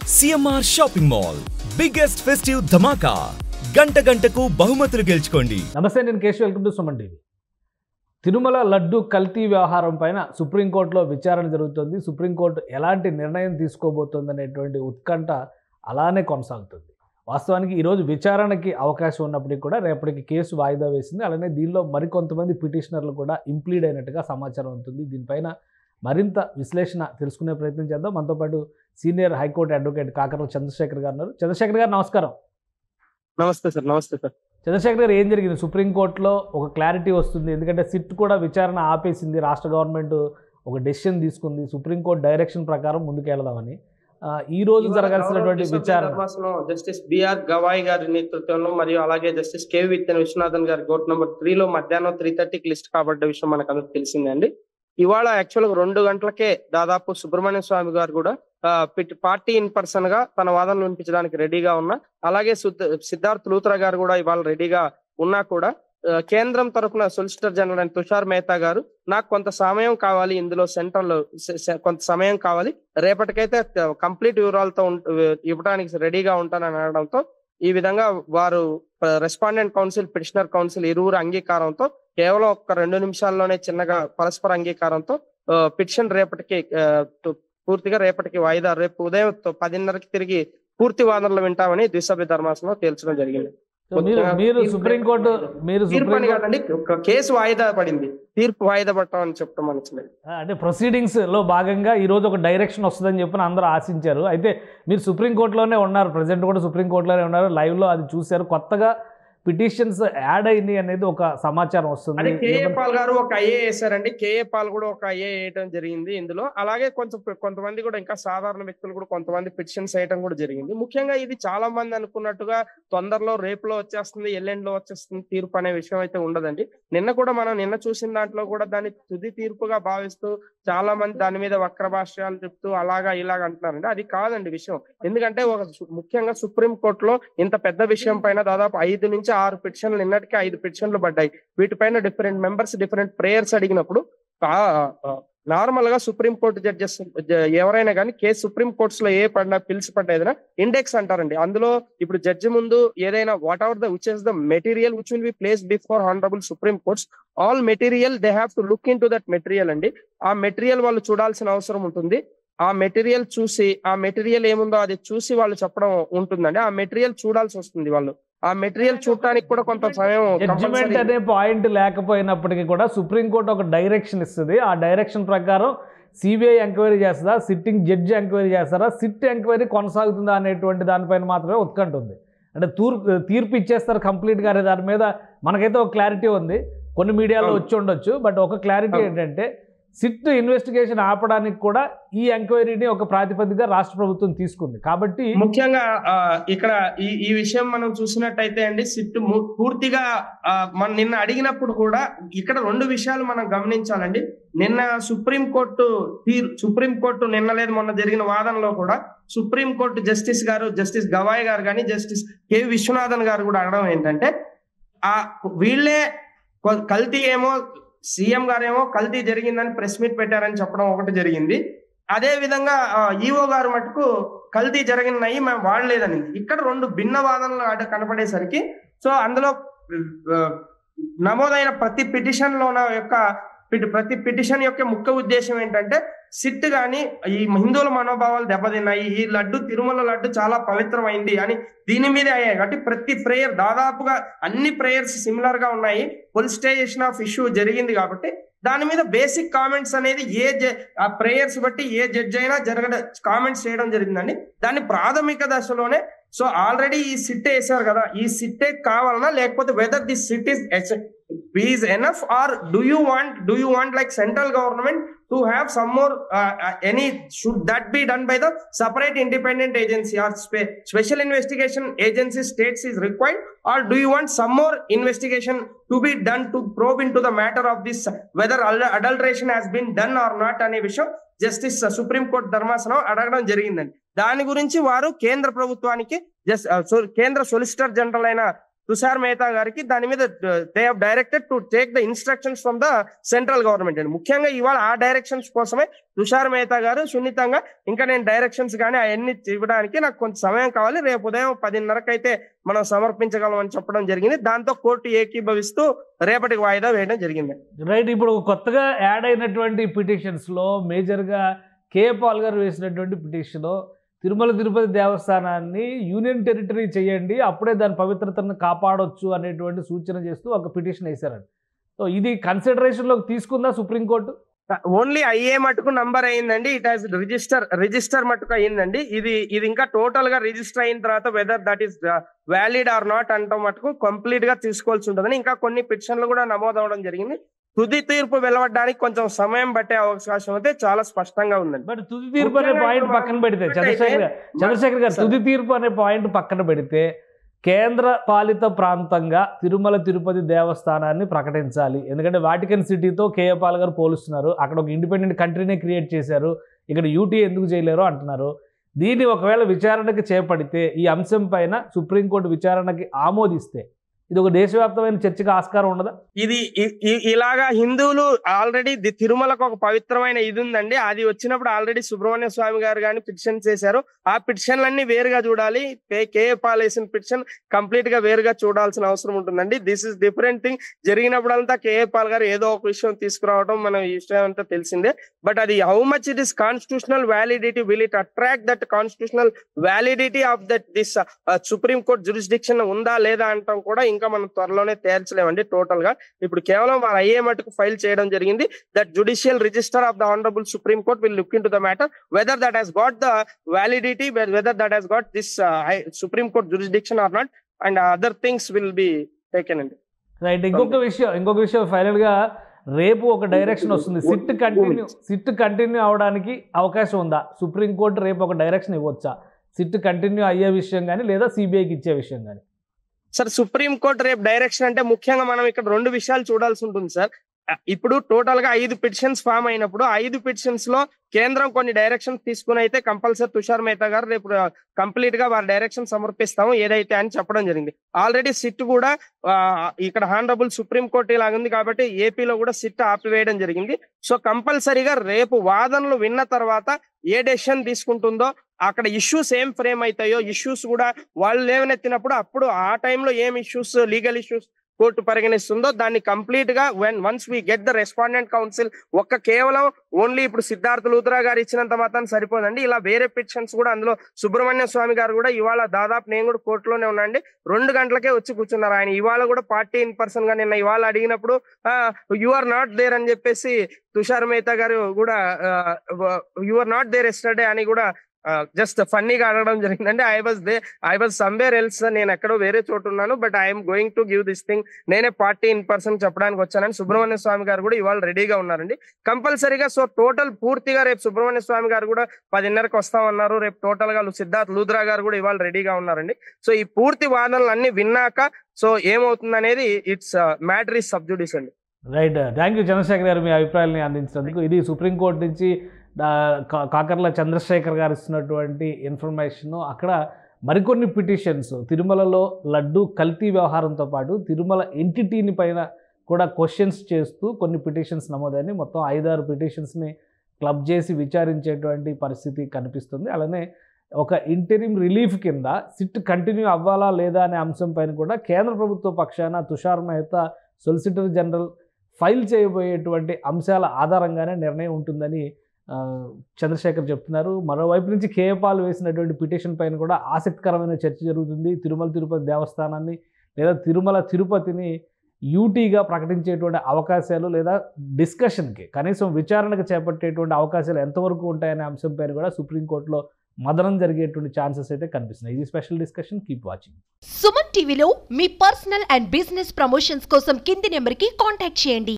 CMR shopping mall biggest festive ధమాకా గంట గంటకు బహుమతులు గెలుచుకోండి నమస్తే నేను Keshav welcome to Suman TV Tirumala laddu కల్తీ వ్యవహారం పైన సుప్రీంకోర్టులో విచారణ జరుగుతుంది సుప్రీంకోర్టు ఎలాంటి నిర్ణయం తీసుకోబోతుంది అనేటువంటి ఉత్కంఠ అలానే కొనసాగుతుంది వాస్తవానికి ఈరోజు విచారణకి అవకాశం ఉన్నప్పటికీ కూడా రేపటికి కేసు వాయిదా వేసింది అలానే దీనిలో మరికొంతమంది పిటిషనర్లు కూడా ఇంప్లీడ్ అయినట్టుగా సమాచారం ఉంటుంది దీనిపైన మరింత విశ్లేషణ తెలుసుకునే ప్రయత్నం చేద్దాం మనతో పాటు senior high court advocate Kakarla Chandrashekar garu ఉన్నారు చంద్రశేఖర్ గారు నమస్కారం నమస్తే సార్ నమస్తే సార్ చంద్రశేఖర్ గారు ఏం జరిగింది సుప్రీంకోర్టులో ఒక క్లారిటీ వస్తుంది ఎందుకంటే సిట్ కూడా విచారణ ఆపేసింది రాష్ట్ర గవర్నమెంట్ ఒక డెసిషన్ తీసుకుంది సుప్రీంకోర్టు డైరెక్షన్ ప్రకారం ముందుకెళ్దామని ఆ, ఈ రోజు జరగాల్సినటువంటి విచారణ ధర్మాసనం జస్టిస్ బిఆర్ గవాయ్ గారి నేతృత్వంలో మరియు అలాగే జస్టిస్ కే విత్యన్ విశ్వనాథన్ గారి కోర్టు నెంబర్ త్రీ లో మధ్యాహ్నం త్రీ థర్టీకి లిస్ట్ కాబడ్డ విషయం మనకు అందరికి తెలిసిందండి ఇవాళ యాక్చువల్ గా రెండు గంటలకే దాదాపు సుబ్రహ్మణ్య స్వామి గారు కూడా ఆ, పిట్- పార్టీ ఇన్ పర్సన్ గా తన వాదనలు వినిపించడానికి రెడీగా ఉన్నా అలాగే సుద్- సిద్ధార్థ్ లూత్రా గారు కూడా ఇవాళ రెడీగా ఉన్నా కూడా ఆ, కేంద్రం తరఫున సొలిసిటర్ జనరల్ అయిన తుషార్ మెహతా గారు నాకు కొంత సమయం కావాలి ఇందులో సెంట్రల్ లో సె- సె- కొంత సమయం కావాలి రేపటికైతే కంప్లీట్ వివరాలతో ఉం- ఇవ్వడానికి రెడీగా ఉంటానని అనడంతో ఈ విధంగా వారు రెస్పాండెంట్ కౌన్సిల్ పిటిషనర్ కౌన్సిల్ ఇరువురు అంగీకారంతో కేవలం ఒక రెండు నిమిషాల్లోనే చిన్నగా పరస్పర అంగీకారంతో పిటిషన్ రేపటికి ఆ, టు- పూర్తిగా రేపటికి వాయిదా రేపు ఉదయం తొ- పదిన్నరకి తిరిగి పూర్తి వాదనలు వింటామని ద్విసభ్య ధర్మాసనంలో తేల్చడం జరిగింది సో మీరు మీరు సుప్రీంకోర్టు మీరు తీర్పు అని సుప్రీంకోర్టు కాదండి ఒక కేసు వాయిదా పడింది తీర్పు వాయిదా పడటం చెప్పడం మనకి అంటే ప్రొసీడింగ్స్ లో భాగంగా ఈ రోజు ఒక డైరెక్షన్ వస్తుందని చెప్పి అందరూ ఆశించారు అయితే మీరు సుప్రీంకోర్టులోనే ఉన్నారు ప్రజెంట్ కూడా సుప్రీంకోర్టులోనే ఉన్నారు లైవ్ లో అది చూశారు కొత్తగా పిటిషన్స్ యాడ్ అయింది అనేది ఒక సమాచారం అదే వస్తుంది కేఏ పాల్ గారు ఒక ఐఏ వేశారండి కేఏ పాల్ కూడా ఒక ఐఏ వేయడం జరిగింది ఇందులో అలాగే కొంచెం కొంతమంది కూడా ఇంకా సాధారణ వ్యక్తులు కూడా కొంతమంది పిటిషన్స్ వేయడం కూడా జరిగింది ముఖ్యంగా ఇది చాలా మంది అనుకున్నట్టుగా తొందరలో రేపులో వచ్చేస్తుంది ఎల్లెండ్లో వచ్చేస్తుంది తీర్పు అనే విషయం అయితే ఉండదండి నిన్న కూడా మనం నిన్న చూసిన దాంట్లో కూడా దాన్ని తుది తీర్పుగా భావిస్తూ చాలా మంది దాని మీద వక్ర భాష్యాలు చెప్తూ అలాగా ఇలాగ అంటున్నారండి అది కాదండి విషయం ఎందుకంటే ఒక సు- ముఖ్యంగా సుప్రీం కోర్టులో ఇంత పెద్ద విషయం పైన దాదాపు ఐదు నుంచి ఆరు పిటిషన్లు నిన్నటికి ఐదు పిటిషన్లు పడ్డాయి వీటిపైన డిఫరెంట్ మెంబర్స్ డిఫరెంట్ ప్రేయర్స్ అడిగినప్పుడు నార్మల్ గా సుప్రీం కోర్టు జడ్జెస్ ఎవరైనా కానీ కేసు సుప్రీం కోర్ట్స్ లో ఏ పడినా పిలిచి పడ్డా ఇండెక్స్ అంటారండి అందులో ఇప్పుడు జడ్జి ముందు ఏదైనా whatever the which is the material which will be placed before honourable supreme courts all material they have to look into that material అండి ఆ మెటీరియల్ వాళ్ళు చూడాల్సిన అవసరం ఉంటుంది ఆ మెటీరియల్ చూసి ఆ మెటీరియల్ ఏముందో అది చూసి వాళ్ళు చెప్పడం ఉంటుందండి ఆ మెటీరియల్ చూడాల్సి వస్తుంది వాళ్ళు ఆ మెటీరియల్ చూడటానికి కూడా కొంత సమయం జడ్జిమెంట్ compulsory. అనే పాయింట్ లేకపోయినప్పటికీ కూడా సుప్రీంకోర్టు ఒక డైరెక్షన్ ఇస్తుంది ఆ డైరెక్షన్ ప్రకారం సిబిఐ ఎంక్వైరీ చేస్తుందా సిట్టింగ్ జడ్జి ఎంక్వైరీ చేస్తారా సిట్ ఎంక్వైరీ కొనసాగుతుందా అనేటువంటి దానిపైన మాత్రమే ఉత్కంఠ ఉంది అంటే తూర్పు తీర్పు ఇచ్చేస్తారు కంప్లీట్గా అనే దాని మీద మనకైతే ఒక క్లారిటీ ఉంది కొన్ని మీడియాలో అవును. వచ్చి ఉండొచ్చు బట్ ఒక క్లారిటీ అవును. ఏంటంటే సిట్ ఇన్వెస్టిగేషన్ ఆపడానికి కూడా ఈ ఎంక్వైరీని ఒక ప్రాతిపదికగా రాష్ట్ర ప్రభుత్వం తీసుకుంది కాబట్టి ముఖ్యంగా ఆ, ఇక్కడ ఈ ఈ విషయం మనం చూసినట్టయితే అండి సిట్ ము- పూర్తిగా ఆ, మనం నిన్న అడిగినప్పుడు కూడా ఇక్కడ రెండు విషయాలు మనం గమనించాలండి నిన్న సుప్రీం కోర్టు తీర్ సుప్రీం కోర్టు నిన్న లేదు మొన్న జరిగిన వాదనలో కూడా supreme court justice garu justice Gavai garu కానీ జస్టిస్ కె విశ్వనాథన్ గారు కూడా అడగడం ఏంటంటే ఆ వీళ్ళే కొ- కల్తీ ఏమో సీఎం గారేమో కల్తీ జరిగిందని ప్రెస్ మీట్ పెట్టారని చెప్పడం ఒకటి జరిగింది అదే విధంగా ఈఓ గారు మటుకు కల్తీ జరిగినాయి మేము వాడలేదని ఇక్కడ రెండు భిన్న వాదనలు అడ్డ కనపడేసరికి సో అందులో ఆ, నమోదైన ప్రతి పిటిషన్ లోన యొక్క పిటి- ప్రతి పిటిషన్ యొక్క ముఖ్య ఉద్దేశం ఏంటంటే సిట్ గాని ఈ హిందువుల మనోభావాలు దెబ్బతిన్నాయి ఈ లడ్డు తిరుమల లడ్డు చాలా పవిత్రమైంది అని దీని మీదే అయ్యాయి కాబట్టి ప్రతి ప్రేయర్ దాదాపుగా అన్ని ప్రేయర్స్ సిమిలర్ గా ఉన్నాయి పొలిస్టైజేషన్ ఆఫ్ ఇష్యూ జరిగింది కాబట్టి దాని మీద బేసిక్ కామెంట్స్ అనేది ఏ జ- ఆ ప్రేయర్స్ బట్టి ఏ జడ్జ్ అయినా జరగడం కామెంట్స్ చేయడం జరిగిందండి దాన్ని ప్రాథమిక దశలోనే సో ఆల్రెడీ ఈ సిట్ వేసారు కదా ఈ సిట్టే కావాలనా లేకపోతే whether this SIT is is enough or do you want do you want like central government to have some more any should that be done by the separate independent agency or special investigation agency states is required or do you want some more investigation to be done to probe into the matter of this whether adulteration has been done or not అనే విషయం justice supreme court ధర్మాసనం అడగడం జరిగిందండి దాని గురించి వారు కేంద్ర ప్రభుత్వానికి జస్ట్ కేంద్ర సొలిసిటర్ జనరల్ అయిన తుషార్ మెహతా గారికి దాని మీద they have directed to take the instructions from the central government అండి ముఖ్యంగా ఇవాళ ఆ డైరెక్షన్స్ కోసమే తుషార్ మెహతా గారు సున్నితంగా ఇంకా నేను డైరెక్షన్స్ కానీ అవన్నీ ఇవ్వడానికి నాకు కొంచెం సమయం కావాలి రేపు ఉదయం పదిన్నరకు అయితే మనం సమర్పించగలం అని చెప్పడం జరిగింది దాంతో కోర్టు ఏకీభవిస్తూ రేపటికి వాయిదా వేయడం జరిగింది రైట్ ఇప్పుడు కొత్తగా యాడ్ అయినటువంటి పిటిషన్స్లో మేజర్గా కే పాల్ గారు వేసినటువంటి పిటిషన్ తిరుమల తిరుపతి దేవస్థానాన్ని యూనియన్ టెరిటరీ చేయండి అప్పుడే దాని పవిత్రతను కాపాడొచ్చు అనేటువంటి సూచన చేస్తూ ఒక పిటిషన్ వేశారండి సో ఇది కన్సిడరేషన్లోకి తీసుకుందా సుప్రీంకోర్టు ఓన్లీ అయ్యే మటుకు నంబర్ అయిందండి ఇట్ హాస్ రిజిస్టర్ రిజిస్టర్ మటుకు అయ్యిందండి ఇది ఇది ఇంకా టోటల్ గా రిజిస్టర్ అయిన తర్వాత whether that is valid or not అంటాం మటుకు కంప్లీట్ గా తీసుకోవాల్సి ఉంటుందని ఇంకా కొన్ని పిటిషన్లు కూడా నమోదు అవడం జరిగింది తుది తీర్పు వెలువడడానికి కొంచెం సమయం పట్టే అవకాశం అయితే చాలా స్పష్టంగా ఉందండి బట్ తుది తీర్పు అనే ముఖ్యంగా పాయింట్ ఇప్పుడు పక్కన పెడితే మనం చంద్రశేఖర్ గారు చంద్రశేఖర్ గారు సార్. తుది తీర్పు అనే పాయింట్ పక్కన పెడితే కేంద్ర పాలిత ప్రాంతంగా తిరుమల తిరుపతి దేవస్థానాన్ని ప్రకటించాలి ఎందుకంటే వాటికన్ సిటీతో కేఏపాల్ గారు పోలుస్తున్నారు అక్కడ ఒక ఇండిపెండెంట్ కంట్రీనే క్రియేట్ చేశారు ఇక్కడ యూటీ ఎందుకు చేయలేరు అంటున్నారు దీన్ని ఒకవేళ విచారణకి చేపడితే ఈ అంశం పైన సుప్రీంకోర్టు విచారణకి ఆమోదిస్తే ఇది ఒక దేశవ్యాప్తమైన చర్చకు ఆస్కారం ఉండదా ఇది ఇ- ఇ- ఇలాగా హిందువులు ఆల్రెడీ ది- తిరుమలకు ఒక పవిత్రమైన ఇది ఉందండి అది వచ్చినప్పుడు ఆల్రెడీ సుబ్రహ్మణ్య స్వామి గారు కానీ పిటిషన్ చేశారు ఆ పిటిషన్లన్నీ వేరుగా చూడాలి కే- కేఏ పాల్ వేసిన పిటిషన్ కంప్లీట్ గా వేరుగా చూడాల్సిన అవసరం ఉంటుందండి దిస్ ఇస్ డిఫరెంట్ థింగ్ జరిగినప్పుడంతా కేఏ పాల్ గారు ఏదో ఒక విషయం తీసుకురావడం మనం ఈ విషయం అంతా తెలిసిందే బట్ అది how much it is constitutional validity will it attract that constitutional validity of that this supreme court jurisdiction ఉందా లేదా అంటాం కూడా ఇంకా మనం త్వరలోనే తేల్చలేమండి టోటల్ గా ఇప్పుడు కేవలం మన అయ్యే మటుకు ఫైల్ చేయడం జరిగింది that judicial register of the honourable supreme court will look into the matter whether that has got the validity whether that has got this supreme court jurisdiction or not and other things will be taken అండి right ఇంకొక విషయం ఇంకొక విషయం final గా రేపు ఒక direction వస్తుంది SIT continue SIT continue అవడానికి అవకాశం ఉందా సుప్రీంకోర్టు రేపు ఒక డైరెక్షన్ ఇవ్వచ్చా సిట్ కంటిన్యూ అయ్యే విషయం కానీ లేదా సిబిఐకి ఇచ్చే విషయం కానీ సార్ సుప్రీం కోర్ట్ రేపు డైరెక్షన్ అంటే ముఖ్యంగా మనం ఇక్కడ రెండు విషయాలు చూడాల్సి ఉంటుంది సార్ అ, ఇప్పుడు టోటల్ గా ఐదు పిటిషన్స్ ఫామ్ అయినప్పుడు ఐదు పిటిషన్స్ లో కేంద్రం కొన్ని డైరెక్షన్స్ తీసుకుని అయితే కంపల్సరీ తుషార్ మెహతా గారు రేపు కంప్లీట్ గా వారి డైరెక్షన్ సమర్పిస్తాము ఏదైతే అని చెప్పడం జరిగింది ఆల్రెడీ సిట్ కూడా ఆ, ఇక్కడ హానరబుల్ సుప్రీం కోర్టు ఇలాగ ఉంది కాబట్టి ఏపీలో కూడా సిట్ ఆపివేయడం జరిగింది సో కంపల్సరీగా రేపు వాదనలు విన్న తర్వాత ఏ డెసిషన్ తీసుకుంటుందో అక్కడ ఇష్యూస్ ఏం ఫ్రేమ్ అవుతాయో ఇష్యూస్ కూడా వాళ్ళు లేవనెత్తినప్పుడు అప్పుడు ఆ టైంలో ఏం ఇష్యూస్ లీగల్ ఇష్యూస్ కోర్టు పరిగణిస్తుందో దాన్ని కంప్లీట్ గా when once we get the respondent counsel ఒక్క కేవలం ఓన్లీ ఇప్పుడు సిద్ధార్థ లూత్రా గారు ఇచ్చినంత మాత్రం సరిపోదండి ఇలా వేరే పిటిషన్స్ కూడా అందులో సుబ్రహ్మణ్య స్వామి గారు కూడా ఇవాళ దాదాపు నేను కూడా కోర్టులోనే ఉన్నాండి రెండు గంటలకే వచ్చి కూర్చున్నారు ఆయన ఇవాళ కూడా పార్టీ ఇన్ పర్సన్ గా నిన్న ఇవాళ అడిగినప్పుడు యు ఆర్ నాట్ దేర్ అని చెప్పేసి తుషార్ మెహతా గారు కూడా you are not there yesterday అని కూడా జస్ట్ ఫన్నీగా అడగడం జరిగిందండి I was they I was somewhere else నేను ఎక్కడో వేరే చోటు ఉన్నాను but I'm going to give this thing నేనే పార్టీ ఇన్ పర్సన్ చెప్పడానికి వచ్చానని సుబ్రహ్మణ్య స్వామి గారు కూడా ఇవాళ రెడీగా ఉన్నారండి కంపల్సరీగా సో టోటల్ పూర్తిగా రేపు సుబ్రహ్మణ్య స్వామి గారు కూడా పదిన్నరకు వస్తామన్నారు రేపు టోటల్ గా సిద్ధార్థ్ లూద్రా గారు కూడా ఇవాళ రెడీగా ఉన్నారండి సో ఈ పూర్తి వాదనలు అన్ని విన్నాక సో ఏమవుతుంది అనేది ఇట్స్ మ్యాటర్ ఇస్ సబ్జుడిస్ అండి right thank you Chandrashekar garu మీ అభిప్రాయాలని అందించినందుకు ఇది సుప్రీంకోర్టు నుంచి ఆ, కా- కాకర్ల చంద్రశేఖర్ గారు ఇస్తున్నటువంటి ఇన్ఫర్మేషన్ అక్కడ మరికొన్ని పిటిషన్స్ తిరుమలలో లడ్డు కల్తీ వ్యవహారంతో పాటు తిరుమల ఎంటిటీని పైన కూడా క్వశ్చన్స్ చేస్తూ కొన్ని పిటిషన్స్ నమోదని మొత్తం ఐదారు పిటిషన్స్ని క్లబ్ చేసి విచారించేటువంటి పరిస్థితి కనిపిస్తుంది అలానే ఒక ఇంటరిమ్ రిలీఫ్ కింద సిట్ కంటిన్యూ అవ్వాలా లేదా అనే అంశం పైన కూడా కేంద్ర ప్రభుత్వ పక్షాన Tushar Mehta solicitor general file చేయబోయేటువంటి అంశాల ఆధారంగానే నిర్ణయం ఉంటుందని ఆ, చంద్రశేఖర్ చెప్తున్నారు మరోవైపు నుంచి కేఏపాల్ వేసినటువంటి పిటిషన్ పైన కూడా ఆసక్తికరమైన చర్చ జరుగుతుంది తిరుమల తిరుపతి దేవస్థానాన్ని లేదా తిరుమల తిరుపతిని యూటీగా ప్రకటించేటువంటి అవకాశాలు లేదా డిస్కషన్కి కనీసం విచారణకు చేపట్టేటువంటి అవకాశాలు ఎంతవరకు ఉంటాయనే అంశం పైన కూడా సుప్రీంకోర్టులో మదనం జరిగేటువంటి ఛాన్సెస్ అయితే కనిపిస్తున్నాయి ఇది special discussion keep watching Suman టీవీలో మీ పర్సనల్ అండ్ బిజినెస్ ప్రమోషన్స్ కోసం కింది నెంబర్కి కాంటాక్ట్ చేయండి